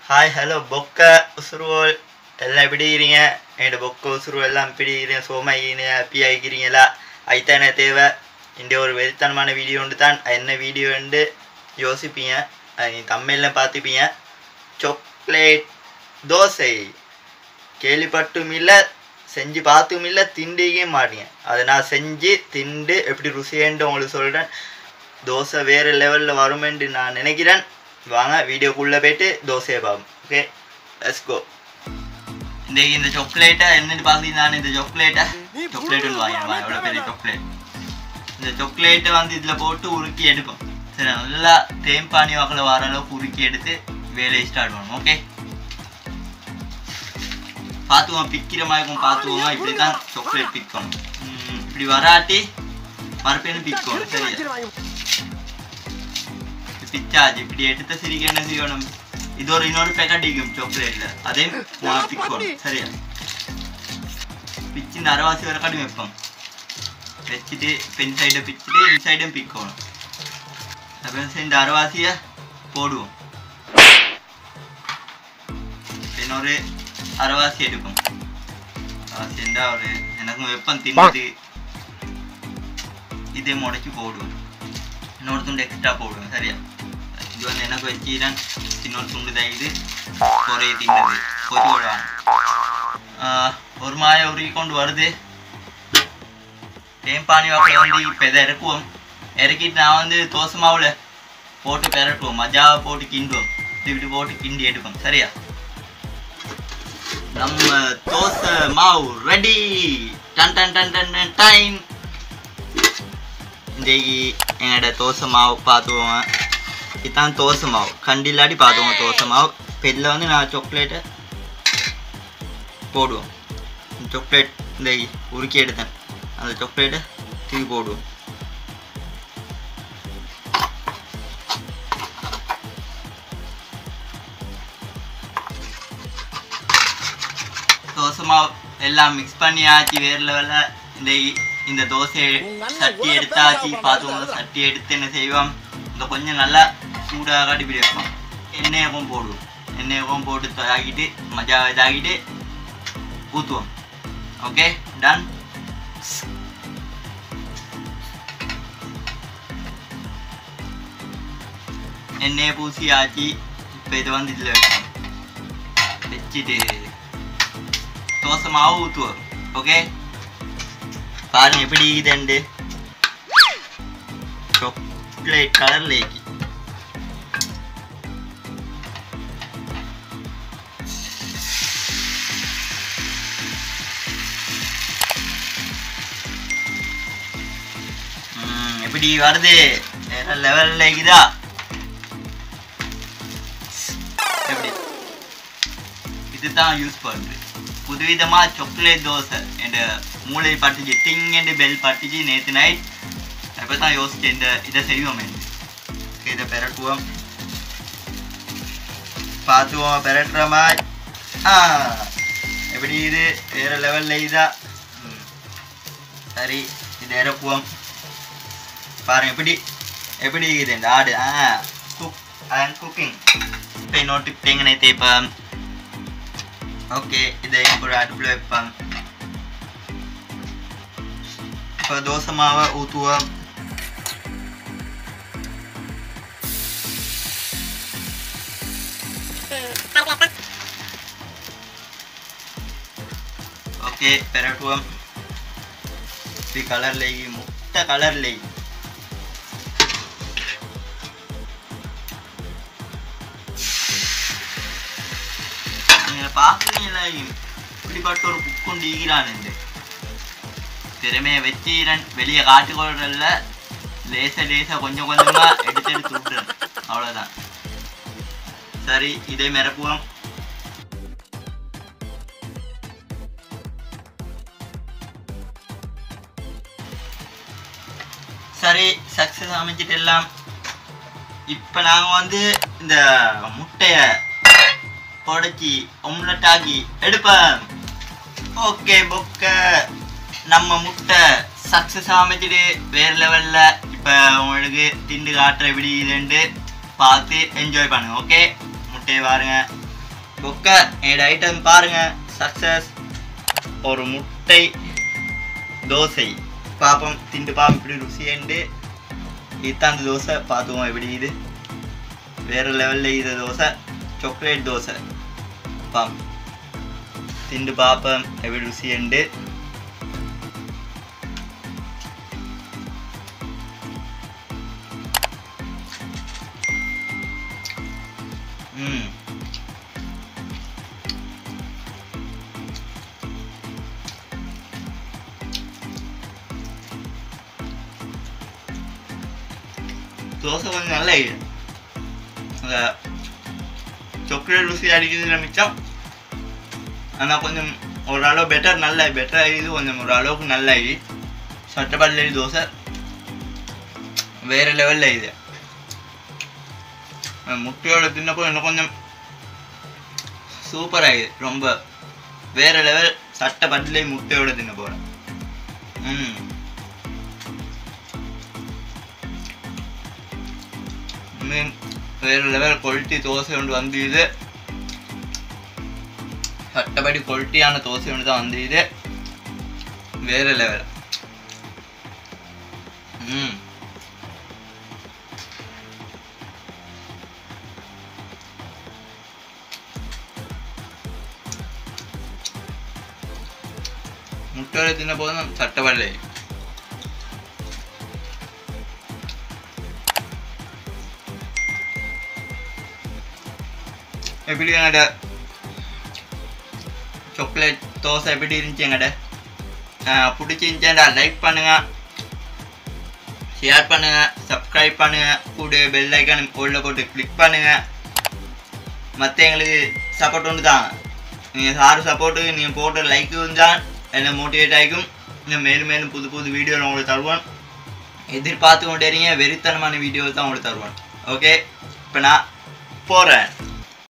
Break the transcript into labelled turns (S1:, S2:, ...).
S1: Hi hello பொக்க உசுருவோல் எல்லாம் எப்படி இருக்கிறீங்க என்கிட்ட பொக்க உசுரு எல்லாம் எப்படி இருக்கிறீங்க சோமா இருக்கிறீங்க ஹாப்பியாக இருக்கிறீங்களா அதுதானே தேவை இந்த ஒரு வெறித்தனமான வீடியோ உண்டு தான் அது என்ன வீடியோன்னு யோசிப்பீங்க அது நீ தமிழில் பார்த்துப்பீங்க சாக்லேட் தோசை கேள்விப்பட்டும் இல்லை செஞ்சு பார்த்தும் இல்லை திண்டிக்கவே மாட்டீங்க அதை நான் செஞ்சு திண்டு எப்படி ருசியேன்ட்டு உங்களுக்கு சொல்கிறேன் தோசை வேறு லெவலில் வருமென்று நான் நினைக்கிறேன் வாங்க வீடியோக்குள்ளே போயிட்டு தோசையை பார்ப்போம் ஓகே லெட்ஸ் கோ இந்த இந்த சாக்லேட்டை என்னன்னு பார்த்தீங்கன்னா இந்த சாக்லேட்டை சாக்லேட்டுன்னு வாங்கிடுவாங்க எவ்வளோ பெரிய சாக்லேட் இந்த சாக்லேட்டை வந்து இதில் போட்டு உருக்கி எடுப்போம் சரி நல்லா தேம்பானி வாக்கில் வர அளவுக்கு உருக்கி எடுத்து வேலையை ஸ்டார்ட் பண்ணுவோம் ஓகே பார்த்துவோம் பிக்கிற மாதிரி இருக்கும் பார்த்துவோம் இப்படி தான் சாக்லேட் பிக்கணும் ம், இப்படி வராட்டி மறுபடியும் பிக்கணும் சரியா பிச்சாச்சு இப்படி எடுத்த சிரிக்க என்ன செய்யணும் இது ஒரு இன்னொரு பேக்கெட் இருக்கும் சாக்லேட்ல அதையும் நான் பிக்கணும் சரியா பிச்சு இந்த அரைவாசி வரை காட்டி வைப்போம் வச்சுட்டு பென் சைடை பிச்சுட்டு இந்த சைடும் பிக்கணும் அப்புறம் இந்த அரைவாசியை போடுவோம் இன்னொரு அரைவாசி எடுப்போம் அரைவாசி இருந்தால் ஒரு எனக்கும் வெப்பம் தின்னு இதே முடக்கி போடுவோம் இன்னொரு துண்டு எக்ஸ்ட்ரா போடுவேன் சரியா இது வந்து எனக்கு வச்சுதான் இன்னொரு துண்டு தான் இது குறைய தின்னது கொதி விடுவாங்க ஒரு மாய உருகி கொண்டு வருது தேம்பானி வாக்கில் வந்து இப்போ இதை இறக்குவோம் இறக்கிட்டு நான் வந்து தோசை மாவில் போட்டு பெரட்டுவோம் மஜாவை போட்டு கிண்டுவோம் இப்படி போட்டு கிண்டி எடுப்போம் சரியா நம்ம தோசை மாவு ready done done done done done time இன்றைக்கு எங்களோட தோசை மாவு பார்த்துவோம் இதுதான் தோசை மாவு கண்டில்லாடி பார்த்துவோம் தோசை மாவு இப்போ இதில் வந்து நான் சாக்லேட்டை போடுவோம் சாக்லேட் இந்த உருக்கி எடுத்தேன் அந்த சாக்லேட்டை தூக்கி போடுவோம் தோசை மாவு எல்லாம் மிக்ஸ் பண்ணி ஆச்சு வேறு லெவலில் இந்த இந்த தோசையை சட்டி எடுத்தாச்சு பார்த்துக்கோங்க சட்டி எடுத்து என்ன செய்வோம் இந்த கொஞ்சம் நல்லா சூடாக கடிப்பிடி வைப்போம் எண்ணெயப்பம் போடுவோம் எண்ணெயப்பம் போட்டு இதாகிட்டு மஜா இதாகிட்டு ஊற்றுவோம் ஓகே டன் எண்ணெயை பூசி ஆச்சு இப்போ இது வந்து இதில் வைப்போம் வச்சுட்டு தோசை மாவு ஊற்றுவோம் ஓகே பாருங்க எப்படி இதுண்டு ചോക്ലേറ്റ് കളറിലേക്ക് எப்படி வருது வேற லெவல்ல இருக்குதா எப்படி இதுதான் யூஸ் பண்றது புதுவிதமா சாக்லேட் தோசை என் மூளை பட்டுச்சு டிங் என்று பெல் பட்டுச்சு நேற்று நைட் அப்போ தான் யோசிச்சேன் இந்த இதை செய்வோம் இதை பெரட்டுவோம் பார்த்துவோம் பெரட்டுற மாதிரி ஆ எப்படி இது வேற லெவலில் இதா ம். சரி இது இறக்குவோம் பாருங்க எப்படி எப்படி இது இந்த ஆடு ஆ குக் அண்ட் குக்கிங் இப்போ இன்னொரு டிப் எங்கே தேய்ப்பேன் ஓகே இதை ஒரு அடுப்பில் வைப்பேன் இப்போ தோசை மாவை ஊற்றுவோம் ఓకే పెరటువం ఈ కలర్ లేగి ముట్ట కలర్ లేగి நீங்கள் பார்க்குறீங்களா இப்படிப்பட்ட ஒரு குக்குண்டு ஈகிறான் திறமையை வச்சுக்கிறேன் வெளியே காட்டுக்கொள்றதில்ல லேச லேசா கொஞ்சம் கொஞ்சமா எடுத்து எடுத்து விட்டுறேன் அவ்வளோதான் சரி இதை மிரப்புவோம் சரி சக்ஸஸ் அமைச்சிட்டு எல்லாம் இப்போ நாங்கள் வந்து இந்த முட்டையை உடச்சி ஒம்லெட் ஆக்கி எடுப்பேன் ஓகே பொக்க நம்ம முட்டை சக்ஸஸ் அமைச்சிட்டு வேறு லெவலில் இப்போ உங்களுக்கு திண்டு காட்டுற எப்படி இதுன்ட்டு பார்த்து என்ஜாய் பண்ணுங்க ஓகே முட்டையை பாருங்க பொக்க என்னோட ஐட்டம் பாருங்க சக்ஸஸ் ஒரு முட்டை தோசை பாப்போம் திண்டு பாப்போம் இப்படி ருசியண்டு இத்தாந்து தோசை பார்த்துவோம் எப்படி இது வேறு லெவலில் இது தோசை சாக்லேட் தோசை பாம் திண்டு பாப்போம் எப்படி ருசியண்டு ம் தோசை கொஞ்சம் நல்லா இது அந்த சாக்லேட் ருசி அடிக்கிறதுல மிச்சம் ஆனால் கொஞ்சம் ஓரளவு பெட்டர் நல்ல பெட்டர் ஆகிடுது கொஞ்சம் ஒரு அளவுக்கு நல்ல ஆகி சட்டப்பாட்டில் தோசை வேறு லெவலில் இது முட்டையோட தின்னப்போ இன்னும் கொஞ்சம் சூப்பர் ஆகுது ரொம்ப வேற லெவல் சட்டை பட்டிலே முட்டையோட தின்ன போகிறேன் ம் மீன் வேற லெவல் குவாலிட்டி தோசை ஒன்று வந்து இது சட்டப்படி குவாலிட்டியான தோசை ஒன்று தான் வந்து இது வேற லெவல் ம் முட்டையோட தின்ன போதும் சட்டப்படலை எப்படி எங்கட சாக்லேட் தோசை எப்படி இருந்துச்சு எங்கட பிடிச்சிருந்துச்சேன்டா லைக் பண்ணுங்க ஷேர் பண்ணுங்க சப்ஸ்கிரைப் பண்ணுங்க கூட பெல் ஐக்கான் உள்ள போட்டு கிளிக் பண்ணுங்க மற்ற எங்களுக்கு சப்போர்ட் ஒன்று தாங்க நீங்கள் சார் சப்போர்ட்டு நீங்கள் போட்ட லைக்கு தான் என்னை மோட்டிவேட் ஆகிக்கும் இன்னும் மேலும் மேலும் புது புது வீடியோ நான் உங்களுக்கு தருவேன் எதிர்பார்த்து கொண்டே இருங்க வெறித்தனமான வீடியோ தான் உங்களுக்கு தருவேன் ஓகே இப்போ நான் போகிறேன்